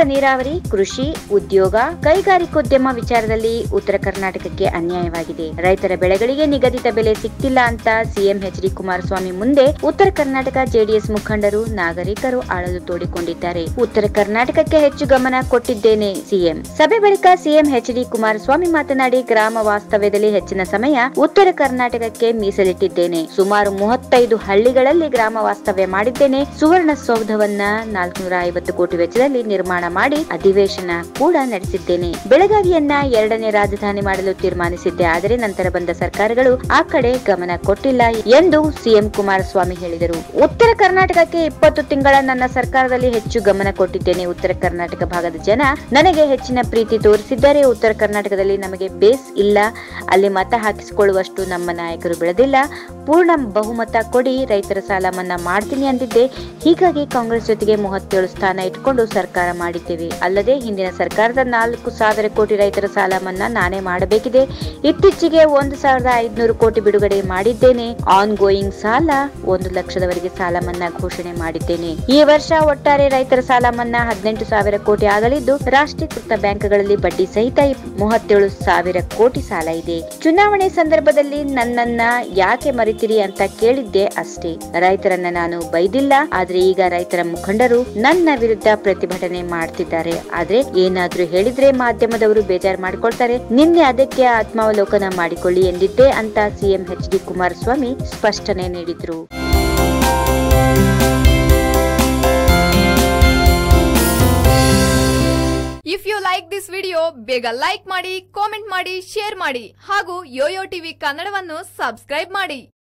ನೀರಾವರಿ ಕೃಷಿ ಉದ್ಯೋಗ ಕೈಗಾರಿಕೋದ್ಯಮ ವಿಚಾರದಲ್ಲಿ ಉತ್ತರ ಕರ್ನಾಟಕಕ್ಕೆ ಅನ್ಯಾಯವಾಗಿದೆ ರೈತರ ಬೆಳೆಗಳಿಗೆ ನಿಗದಿತ ಬೆಲೆ ಸಿಗ್ತಿಲ್ಲ ಅಂತ ಸಿಎಂ ಎಚ್ ಡಿ ಕುಮಾರಸ್ವಾಮಿ ಮುಂದೆ ಉತ್ತರ ಕರ್ನಾಟಕ ಜೆಡಿಎಸ್ ಮುಖಂಡರು ನಾಗರಿಕರು ಆಳಲು ತೋಡಿಕೊಂಡಿದ್ದಾರೆ ಉತ್ತರ ಕರ್ನಾಟಕಕ್ಕೆ ಹೆಚ್ಚು ಗಮನ ಕೊಟ್ಟಿದ್ದೇನೆ ಸಿಎಂ ಸಭೆ ಬಳಿಕ ಸಿಎಂ ಎಚ್ ಡಿ ಕುಮಾರಸ್ವಾಮಿ ಮಾತನಾಡಿ ಗ್ರಾಮ ವಾಸ್ತವ್ಯದಲ್ಲಿ ಹೆಚ್ಚಿನ ಸಮಯ ಉತ್ತರ ಕರ್ನಾಟಕಕ್ಕೆ ಮೀಸಲಿಟ್ಟಿದ್ದೇನೆ ಸುಮಾರು ಮೂವತ್ತೈದು ಹಳ್ಳಿಗಳಲ್ಲಿ ಗ್ರಾಮ ವಾಸ್ತವ್ಯ ಮಾಡಿದ್ದೇನೆ ಸುವರ್ಣ ಸೌಧವನ್ನ ನಾಲ್ಕುನೂರ ಐವತ್ತು ಕೋಟಿ ವೆಚ್ಚದಲ್ಲಿ ನಿರ್ಮಾಣ ಮಾಡಿ ಅಧಿವೇಶನ ಕೂಡ ನಡೆಸಿದ್ದೇನೆ ಬೆಳಗಾವಿಯನ್ನ ಎರಡನೇ ರಾಜಧಾನಿ ಮಾಡಲು ತೀರ್ಮಾನಿಸಿದ್ದೆ ಆದರೆ ನಂತರ ಬಂದ ಸರ್ಕಾರಗಳು ಆ ಕಡೆ ಗಮನ ಕೊಟ್ಟಿಲ್ಲ ಎಂದು ಸಿಎಂ ಕುಮಾರಸ್ವಾಮಿ ಹೇಳಿದರು ಉತ್ತರ ಕರ್ನಾಟಕಕ್ಕೆ ಇಪ್ಪತ್ತು ತಿಂಗಳ ನನ್ನ ಸರ್ಕಾರದಲ್ಲಿ ಹೆಚ್ಚು ಗಮನ ಕೊಟ್ಟಿದ್ದೇನೆ ಉತ್ತರ ಕರ್ನಾಟಕ ಭಾಗದ ಜನ ನನಗೆ ಹೆಚ್ಚಿನ ಪ್ರೀತಿ ತೋರಿಸಿದ್ದಾರೆ ಉತ್ತರ ಕರ್ನಾಟಕದಲ್ಲಿ ನಮಗೆ ಬೇಸ್ ಇಲ್ಲ ಅಲ್ಲಿ ಮತ ಹಾಕಿಸಿಕೊಳ್ಳುವಷ್ಟು ನಮ್ಮ ನಾಯಕರು ಬೆಳೆದಿಲ್ಲ ಪೂರ್ಣ ಬಹುಮತ ಕೊಡಿ ರೈತರ ಸಾಲ ಮನ್ನಾ ಮಾಡ್ತೀನಿ ಅಂದಿದ್ದೆ ಹೀಗಾಗಿ ಕಾಂಗ್ರೆಸ್ ಜೊತೆಗೆ ಮೂವತ್ತೇಳು ಸ್ಥಾನ ಇಟ್ಕೊಂಡು ಸರ್ಕಾರ ಮಾಡಿದ್ದೇವೆ ಅಲ್ಲದೆ ಹಿಂದಿನ ಸರ್ಕಾರದ ನಾಲ್ಕು ಸಾವಿರ ಕೋಟಿ ರೈತರ ಸಾಲ ಮನ್ನಾ ನಾನೇ ಮಾಡಬೇಕಿದೆ ಇತ್ತೀಚೆಗೆ ಒಂದು ಸಾವಿರದ ಐದುನೂರು ಕೋಟಿ ಬಿಡುಗಡೆ ಮಾಡಿದ್ದೇನೆ ಆನ್ ಗೋಯಿಂಗ್ ಸಾಲ ಒಂದು ಲಕ್ಷದವರೆಗೆ ಸಾಲ ಮನ್ನಾ ಘೋಷಣೆ ಮಾಡಿದ್ದೇನೆ ಈ ವರ್ಷ ಒಟ್ಟಾರೆ ರೈತರ ಸಾಲ ಮನ್ನಾ ಹದಿನೆಂಟು ಸಾವಿರ ಕೋಟಿ ಆಗಲಿದ್ದು ರಾಷ್ಟ್ರೀಕೃತ ಬ್ಯಾಂಕ್ಗಳಲ್ಲಿ ಬಡ್ಡಿ ಸಹಿತ ಮೂವತ್ತೇಳು ಸಾವಿರ ಕೋಟಿ ಸಾಲ ಇದೆ ಚುನಾವಣೆ ಸಂದರ್ಭದಲ್ಲಿ ನನ್ನನ್ನ ಯಾಕೆ ಮರಿತೀರಿ ಅಂತ ಕೇಳಿದ್ದೆ ಅಷ್ಟೇ ರೈತರನ್ನ ನಾನು ಬೈದಿಲ್ಲ ಆದ್ರೆ ಈಗ ರೈತರ ಮುಖಂಡರು ನನ್ನ ವಿರುದ್ಧ ಪ್ರತಿಭಟನೆ ಮಾಡ್ತಿದ್ದಾರೆ ಆದ್ರೆ ಏನಾದ್ರೂ ಹೇಳಿದ್ರೆ ಮಾಧ್ಯಮದವರು ಬೇಜಾರು ಮಾಡ್ಕೊಳ್ತಾರೆ ನಿನ್ನೆ ಅದಕ್ಕೆ ಆತ್ಮಾವಲೋಕನ ಮಾಡಿಕೊಳ್ಳಿ ಎಂದಿದ್ದೆ ಅಂತ ಸಿಎಂ ಎಚ್ ಡಿ ಕುಮಾರಸ್ವಾಮಿ ಸ್ಪಷ್ಟನೆ ನೀಡಿದ್ರು if you like this video ಬೇಗ ಲೈಕ್ ಮಾಡಿ ಕಾಮೆಂಟ್ ಮಾಡಿ ಶೇರ್ ಮಾಡಿ ಹಾಗೂ ಯೋಯೋ ಟಿವಿ ಕನ್ನಡವನ್ನು ಸಬ್ಸ್ಕ್ರೈಬ್ ಮಾಡಿ